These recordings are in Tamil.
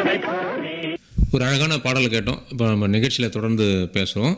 ஒரு அழகான பாடல் கேட்டோம் இப்போ நம்ம நிகழ்ச்சியில் தொடர்ந்து பேசுவோம்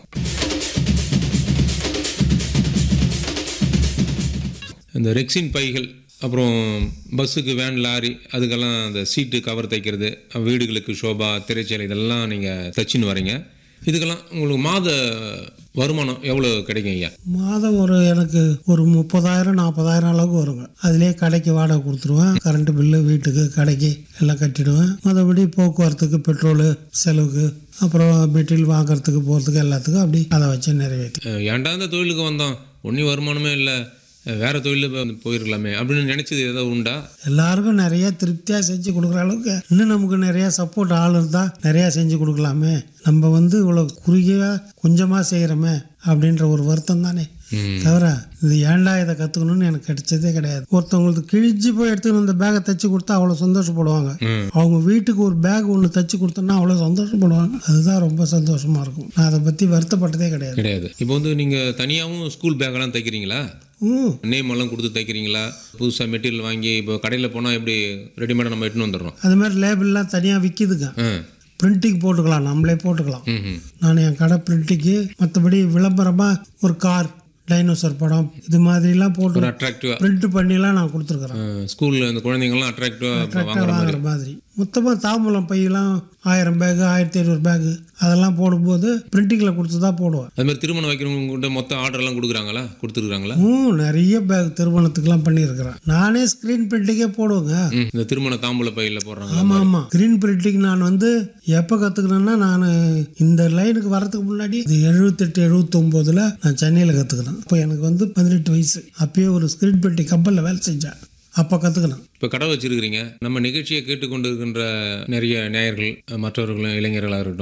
இந்த ரெக்ஸின் பைகள் அப்புறம் பஸ்ஸுக்கு வேன் லாரி அதுக்கெல்லாம் அந்த சீட்டு கவர் தைக்கிறது வீடுகளுக்கு ஷோபா திரைச்சேலை இதெல்லாம் நீங்கள் தச்சுன்னு வரீங்க இதுக்கெல்லாம் உங்களுக்கு மாத வருமானம் எவ்வளோ கிடைக்கும் ஐயா மாதம் ஒரு எனக்கு ஒரு முப்பதாயிரம் நாற்பதாயிரம் அளவுக்கு வருங்க அதுலேயே கடைக்கு வாடகை கொடுத்துருவேன் கரண்ட் பில்லு வீட்டுக்கு கடைக்கு எல்லாம் கட்டிடுவேன் மற்றபடி போக்குவரத்துக்கு பெட்ரோலு செலவுக்கு அப்புறம் மெட்டீரியல் வாங்குறதுக்கு போகிறதுக்கு எல்லாத்துக்கும் அப்படி அதை வச்சு நிறைவேற்றி அஹ் ஏன்டா இந்த தொழிலுக்கு வந்தோம் ஒன்றும் வருமானமே இல்லை வேறு தொழில் போயிருக்கலாமே அப்படின்னு நினச்சது ஏதாவது உண்டா எல்லாருக்கும் நிறைய திருப்தியாக செஞ்சு கொடுக்குற அளவுக்கு இன்னும் நமக்கு நிறைய சப்போர்ட் ஆள் இருந்தால் நிறையா செஞ்சு கொடுக்கலாமே நம்ம வந்து இவ்வளோ குறுகிய கொஞ்சமாக செய்கிறோமே அப்படின்ற ஒரு வருத்தம் தானே ம். தவிர இது ஏன்டா இதை கற்றுக்கணும்னு எனக்கு கிடைச்சதே கிடையாது ஒருத்தவங்களுக்கு கிழிஞ்சு போய் எடுத்துக்கணும் இந்த பேக்கை தைச்சு கொடுத்தா அவ்வளோ சந்தோஷப்படுவாங்க ம். அவங்க வீட்டுக்கு ஒரு பேக் ஒன்று தைச்சு கொடுத்தோன்னா அவ்வளோ சந்தோஷப்படுவாங்க அதுதான் ரொம்ப சந்தோஷமாக இருக்கும் நான் அதை பற்றி வருத்தப்பட்டதே கிடையாது கிடையாது இப்போ வந்து நீங்கள் தனியாகவும் ஸ்கூல் பேக்கெல்லாம் தைக்கிறீங்களா ம் நேம் எல்லாம் கொடுத்து தைக்கிறீங்களா புதுசாக மெட்டீரியல் வாங்கி இப்போ கடையில் போனால் எப்படி ரெடிமேடாக நம்ம எடுத்துன்னு வந்துடுறோம் அது மாதிரி லேபிள்லாம் தனியாக விற்கிதுங்க ஆ பிரிண்டிங் போட்டுக்கலாம் நம்மளே போட்டுக்கலாம் ம் ம் நான் என் கடை பிரிண்ட்டுக்கு மற்றபடி விளம்பரமாக ஒரு கார் டைனோசர் படம் இது மாதிரிலாம் ஒரு போட்டு அட்ராக்டிவாக பிரிண்ட் பண்ணிலாம் நான் கொடுத்துருக்குறேன் ஸ்கூலில் அந்த குழந்தைங்கள்லாம் அட்ராக்டிவாக வாங்குற மாதிரி வாங்குற மாதிரி மொத்தமாக தாம்பூலம் பையெல்லாம் ஆயிரம் பேகு ஆயிரத்தி ஐநூறு பேகு அதெல்லாம் போடும்போது பிரிண்டிங்கில் கொடுத்து தான் போடுவேன் அது மாதிரி திருமணம் வைக்கிறவங்க கிட்ட மொத்த ஆர்டர்லாம் கொடுக்குறாங்களா கொடுத்துருக்குறாங்களா ம் நிறைய பேக் திருமணத்துக்குலாம் பண்ணியிருக்கிறேன் நானே ஸ்க்ரீன் பிரிண்டிங்கே போடுவேங்க ம் இந்த திருமண தாம்பூல பையில் போடுறாங்க ஆமாம் ஆமாம் ஸ்க்ரீன் பிரிண்டிங் நான் வந்து எப்போ கற்றுக்கினேன்னா நான் இந்த லைனுக்கு வரதுக்கு முன்னாடி இது எழுபத்தெட்டு எழுபத்தொம்போதில் நான் சென்னையில் கற்றுக்கினேன் இப்போ எனக்கு வந்து பதினெட்டு வயசு அப்பயே ஒரு ஸ்க்ரீன் பிரிண்டிங் கம்பெனியில் வேலை செஞ்சேன் அப்போ கற்றுக்கினேன் இப்போ கடை வச்சிருக்கிறீங்க நம்ம நிகழ்ச்சியை கேட்டுக்கொண்டு இருக்கின்ற நிறைய நேயர்கள் மற்றவர்களும் இளைஞர்களாக இருக்கட்டும்